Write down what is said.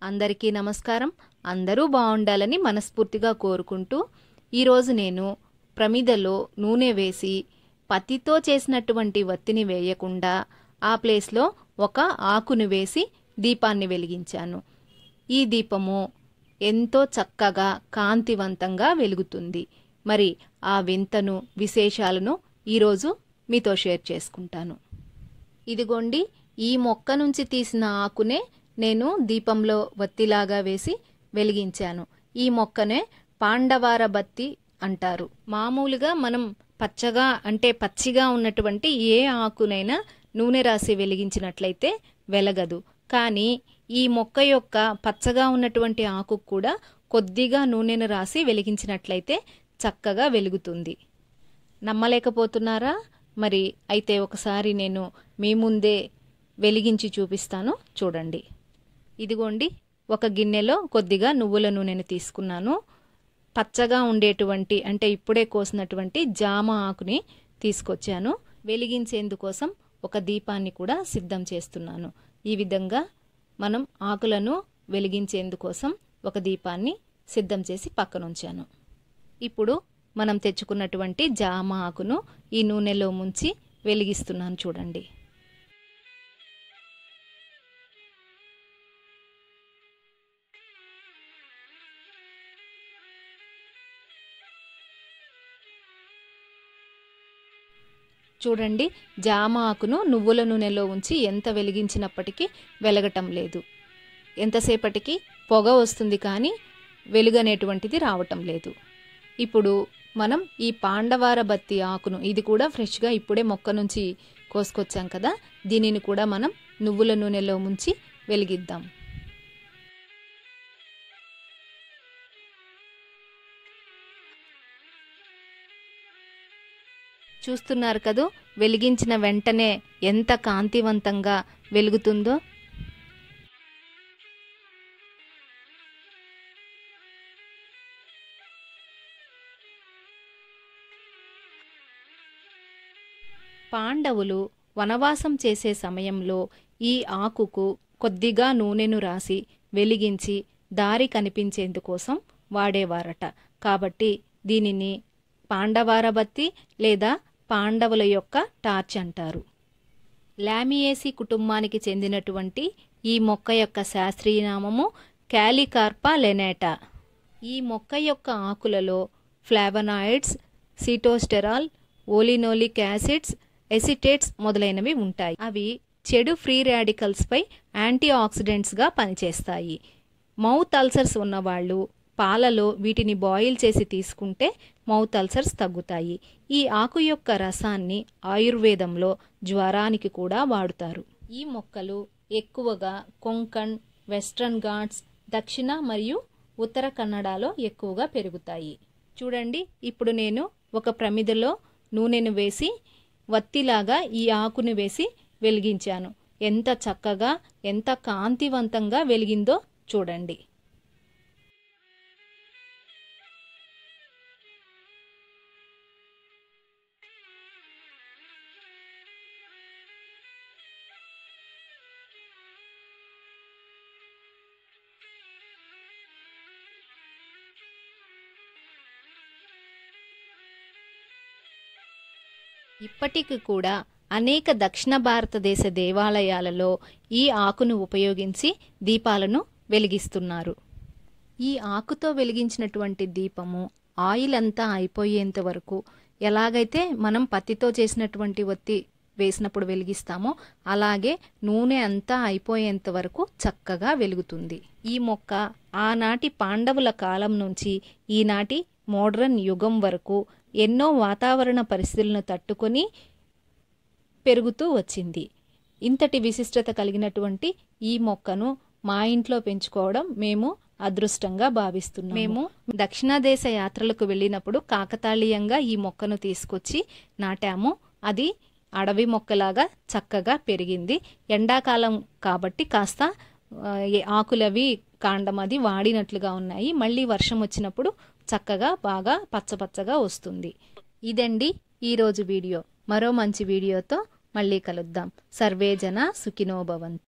అందరికీ నమస్కారం అందరూ బాగుండాలని మనస్ఫూర్తిగా కోరుకుంటూ ఈరోజు నేను ప్రమిదలో నూనె వేసి పత్తితో చేసినటువంటి వత్తిని వేయకుండా ఆ ప్లేస్లో ఒక ఆకును వేసి దీపాన్ని వెలిగించాను ఈ దీపము ఎంతో చక్కగా కాంతివంతంగా వెలుగుతుంది మరి ఆ వింతను విశేషాలను ఈరోజు మీతో షేర్ చేసుకుంటాను ఇదిగోండి ఈ మొక్క నుంచి తీసిన ఆకునే నేను దీపంలో వత్తిలాగా వేసి వెలిగించాను ఈ మొక్కనే పాండవార బత్తి అంటారు మామూలుగా మనం పచ్చగా అంటే పచ్చిగా ఉన్నటువంటి ఏ ఆకునైనా నూనె రాసి వెలిగించినట్లయితే వెలగదు కానీ ఈ మొక్క యొక్క పచ్చగా ఉన్నటువంటి ఆకు కూడా కొద్దిగా నూనెను రాసి వెలిగించినట్లయితే చక్కగా వెలుగుతుంది నమ్మలేకపోతున్నారా మరి అయితే ఒకసారి నేను మీ ముందే వెలిగించి చూపిస్తాను చూడండి ఇదిగోండి ఒక గిన్నెలో కొద్దిగా నువ్వుల నూనెను తీసుకున్నాను పచ్చగా ఉండేటువంటి అంటే ఇప్పుడే కోసినటువంటి జామ ఆకుని తీసుకొచ్చాను వెలిగించేందుకోసం ఒక దీపాన్ని కూడా సిద్ధం చేస్తున్నాను ఈ విధంగా మనం ఆకులను వెలిగించేందుకోసం ఒక దీపాన్ని సిద్ధం చేసి పక్కనుంచాను ఇప్పుడు మనం తెచ్చుకున్నటువంటి జామ ఆకును ఈ నూనెలో ముంచి వెలిగిస్తున్నాను చూడండి చూడండి జామ ఆకును నువ్వుల నూనెలో ఉంచి ఎంత వెలిగించినప్పటికీ వెలగటం లేదు ఎంతసేపటికి పొగ వస్తుంది కానీ వెలుగనేటువంటిది రావటం లేదు ఇప్పుడు మనం ఈ పాండవార బత్తి ఆకును ఇది కూడా ఫ్రెష్గా ఇప్పుడే మొక్క నుంచి కోసుకొచ్చాం కదా దీనిని కూడా మనం నువ్వుల నూనెలో ముంచి వెలిగిద్దాం చూస్తున్నారు కదూ వెలిగించిన వెంటనే ఎంత కాంతివంతంగా వెలుగుతుందో పాండవులు వనవాసం చేసే సమయంలో ఈ ఆకుకు కొద్దిగా నూనెను రాసి వెలిగించి దారి కనిపించేందుకోసం వాడేవారట కాబట్టి దీనిని పాండవారబత్తి లేదా పాండవుల యొక్క టార్చ్ అంటారు లామియేసి కుటుంబానికి చెందినటువంటి ఈ మొక్క యొక్క శాస్త్రీయనామము క్యాలికార్పా లెనేటా ఈ మొక్క యొక్క ఆకులలో ఫ్లావనాయిడ్స్ సిటోస్టెరాల్ ఓలినోలిక్ యాసిడ్స్ ఎసిటేట్స్ మొదలైనవి ఉంటాయి అవి చెడు ఫ్రీ రాడికల్స్ పై యాంటీ ఆక్సిడెంట్స్ గా పనిచేస్తాయి మౌత్ అల్సర్స్ ఉన్నవాళ్ళు పాలలో వీటిని బాయిల్ చేసి తీసుకుంటే మౌత్ అల్సర్స్ తగ్గుతాయి ఈ ఆకు యొక్క రసాన్ని ఆయుర్వేదంలో జ్వరానికి కూడా వాడుతారు ఈ మొక్కలు ఎక్కువగా కొంకణ్ వెస్ట్రన్ ఘాట్స్ దక్షిణ మరియు ఉత్తర కన్నడలో ఎక్కువగా పెరుగుతాయి చూడండి ఇప్పుడు నేను ఒక ప్రమిదలో నూనెను వేసి వత్తిలాగా ఈ ఆకుని వేసి వెలిగించాను ఎంత చక్కగా ఎంత కాంతివంతంగా వెలిగిందో చూడండి ఇప్పటికి కూడా అనేక దక్షిణ భారతదేశ దేవాలయాలలో ఈ ఆకును ఉపయోగించి దీపాలను వెలిగిస్తున్నారు ఈ ఆకుతో వెలిగించినటువంటి దీపము ఆయిల్ అంతా అయిపోయేంత వరకు ఎలాగైతే మనం పత్తితో చేసినటువంటి ఒత్తి వేసినప్పుడు వెలిగిస్తామో అలాగే నూనె అంతా అయిపోయేంత వరకు చక్కగా వెలుగుతుంది ఈ మొక్క ఆనాటి పాండవుల కాలం నుంచి ఈనాటి మోడ్రన్ యుగం వరకు ఎన్నో వాతావరణ పరిస్థితులను తట్టుకొని పెరుగుతూ వచ్చింది ఇంతటి విశిష్టత కలిగినటువంటి ఈ మొక్కను మా ఇంట్లో పెంచుకోవడం మేము అదృష్టంగా భావిస్తున్నాం మేము దక్షిణాదేశ యాత్రలకు వెళ్ళినప్పుడు కాకతాళీయంగా ఈ మొక్కను తీసుకొచ్చి నాటాము అది అడవి మొక్కలాగా చక్కగా పెరిగింది ఎండాకాలం కాబట్టి కాస్త ఆకులవి కాండం అది వాడినట్లుగా ఉన్నాయి మళ్ళీ వర్షం వచ్చినప్పుడు చక్కగా బాగా పచ్చపచ్చగా వస్తుంది ఇదండి ఈరోజు వీడియో మరో మంచి వీడియోతో మళ్ళీ కలుద్దాం సర్వే జన సుఖినోభవంతు